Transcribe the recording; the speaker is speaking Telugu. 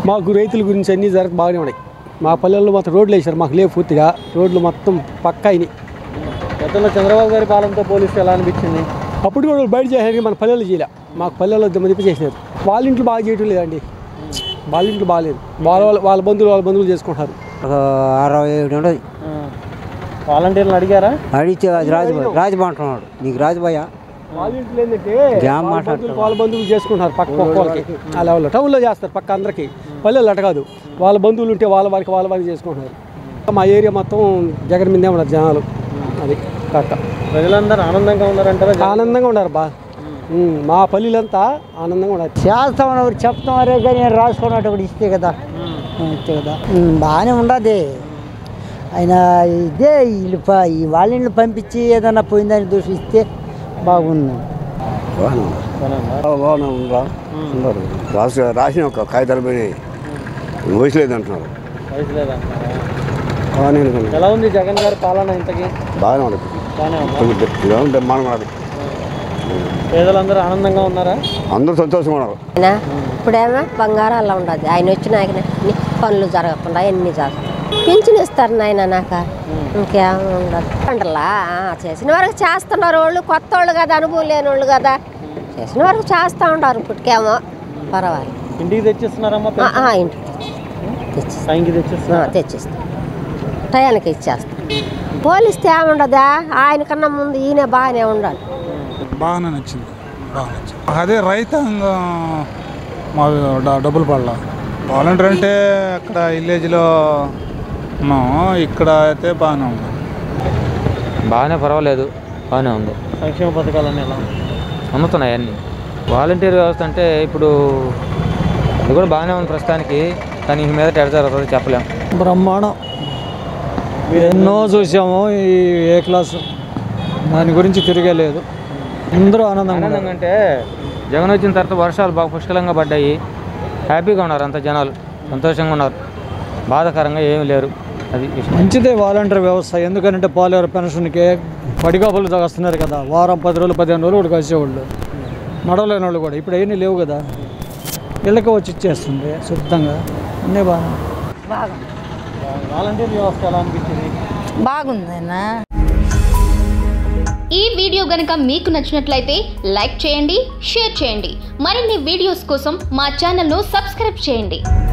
మాకు రైతుల గురించి అన్నీ జరగ బాగానే ఉన్నాయి మా పల్లెల్లో మొత్తం రోడ్లు వేసారు మాకు లేవు పూర్తిగా రోడ్లు మొత్తం పక్కా అయినాయి గతంలో చంద్రబాబు గారి పాలనతో పోలిస్తే ఎలా అనిపించింది అప్పుడు కూడా వాళ్ళు బయట చేశారు మన పల్లెల్లో చేయలే మాకు పల్లెల్లో దిమ్మ చేసినారు వాళ్ళ ఇంట్లో బాగా చేయటం లేదండి వాళ్ళ ఇంట్లో బాగాలేదు వాళ్ళ వాళ్ళ వాళ్ళ బంధువులు వాళ్ళ బంధువులు చేసుకుంటారు ఒక అరవై ఏడు ఉండదు వాలంటీర్లు అడిగారా అడిగితే అది రాజుబాయ్ రాజుబాయ్ అంటున్నాడు నీకు రాజుబాయ వాళ్ళ ఇంట్లో ఏంటంటే గ్యామ్ వాళ్ళ బంధువులు వాళ్ళ బంధువులు చేసుకుంటారు పక్క పక్క వాళ్ళకి ఆ లెవెల్లో టౌన్లో చేస్తారు పక్క అందరికి పల్లెల్లో అట కాదు వాళ్ళ బంధువులు ఉంటే వాళ్ళ వారికి వాళ్ళ వారికి చేసుకుంటున్నారు మా ఏరియా మొత్తం జగన్ మీదే ఉన్నారు జనాలు అది కరెక్ట్ ప్రజలందరూ ఆనందంగా ఉన్నారంటారా ఆనందంగా ఉన్నారు బా ఉమ్, మా పల్లెలంతా ఆనందంగా ఉన్నారు చేస్తామని ఒకటి చెప్తామరే కానీ రాసుకున్నట్టు ఒకటి ఇస్తే కదా ఇస్తే కదా ఉమ్, బాగానే ఉండదు ఆయన ఇదే వీళ్ళు ప- ఈ వాళ్ళ ఇంట్లో పంపించి ఏదన్నా పోయిందని దూషిస్తే బాగుంది బాగానే ఉందా ఉన్నారు రాసి రాసిన ఒక కాగితాల పైన వయసులేదు అంటున్నారు వయసు లేదంటారా బాగానే అనుకున్నాను ఎలా ఉంది జగన్ గారి పాలన ఇంతకీ బాగానే ఉండదు బాగానే ఉందా కొంచెం బ్రహ్మాండంగా ఉండదు పేదలందరూ ఆనందంగా ఉన్నారా అందరూ సంతోషంగా ఉన్నారు ఆయన ఇప్పుడేమో బంగారం అలా ఉండదు ఆయన వచ్చిన ఆయన అన్ని పనులు జరగకుండా ఎన్ని జరగదు పింఛన్ ఇస్తారు నాయన నాకు ఇంకేం ఉండదు పంటలా చేసిన వరకు చేస్తున్నారు వాళ్ళు కొత్త వాళ్ళు కదా అనుభవం లేని వాళ్ళు కదా చేసిన వరకు చేస్తూ ఉంటారు ఇప్పటికేమో పర్వాలేదు ఇంటికి తెచ్చిస్తున్నారమ్మా ఆ, ఆ, ఇంటికి తెచ్చిస్తాం టైంకి తెచ్చిస్తున్నారు తెచ్చిస్తాం టయానికి ఇచ్చేస్తాం పోలిస్తే ఏముండదా ఆయన కన్నా ముందు ఈయన బాగానే ఉండాలి బాగానే నచ్చింది బాగా నచ్చింది అదే రైతాంగం మా డ- డబ్బులు పడలా వాలంటీర్ అంటే అక్కడ విలేజ్లో ఉన్నాం ఇక్కడ అయితే బాగానే ఉంది బాగానే పర్వాలేదు బాగానే ఉంది సంక్షేమ పథకాలన్నీ ఎలా ఉన్నాయి అందుతున్నాయి అన్నీ వాలంటీర్ వ్యవస్థ అంటే ఇప్పుడు అది కూడా బాగానే ఉంది ప్రస్తుతానికి కానీ ఇంక మీద ఎడ జరుగుతుందో చెప్పలేం బ్రహ్మాండం ఎన్నో చూసాము ఈ ఏ క్లాస్ దాని గురించి తిరిగే లేదు అందరూ ఆనందంగా ఆనందంగా ఉన్నారు. అంటే జగన్ వచ్చిన తర్వాత వర్షాలు బాగా పుష్కలంగా పడ్డాయి హ్యాపీగా ఉన్నారు అంత జనాలు సంతోషంగా ఉన్నారు బాధాకరంగా ఏమీ లేరు అది విషయం. మంచిదే వాలంటీర్ వ్యవస్థ ఎందుకంటే పాలేరు పెన్షన్కి పడిగాపులు వస్తున్నారు కదా వారం పది రోజులు పదిహేను రోజులు కూడా కలిసేవాళ్ళు నడవలేని వాళ్ళు కూడా ఇప్పుడు అవన్నీ లేవు కదా ఇళ్ళకి వచ్చి ఇచ్చేస్తుంది శుద్ధంగా అన్నీ బాగా వాలంటీర్ వ్యవస్థ ఎలా అనిపించింది బాగుందన్నా ఈ వీడియో గనుక మీకు నచ్చినట్లయితే లైక్ చేయండి షేర్ చేయండి మరిన్ని వీడియోస్ కోసం మా ఛానల్ను సబ్స్క్రైబ్ చేయండి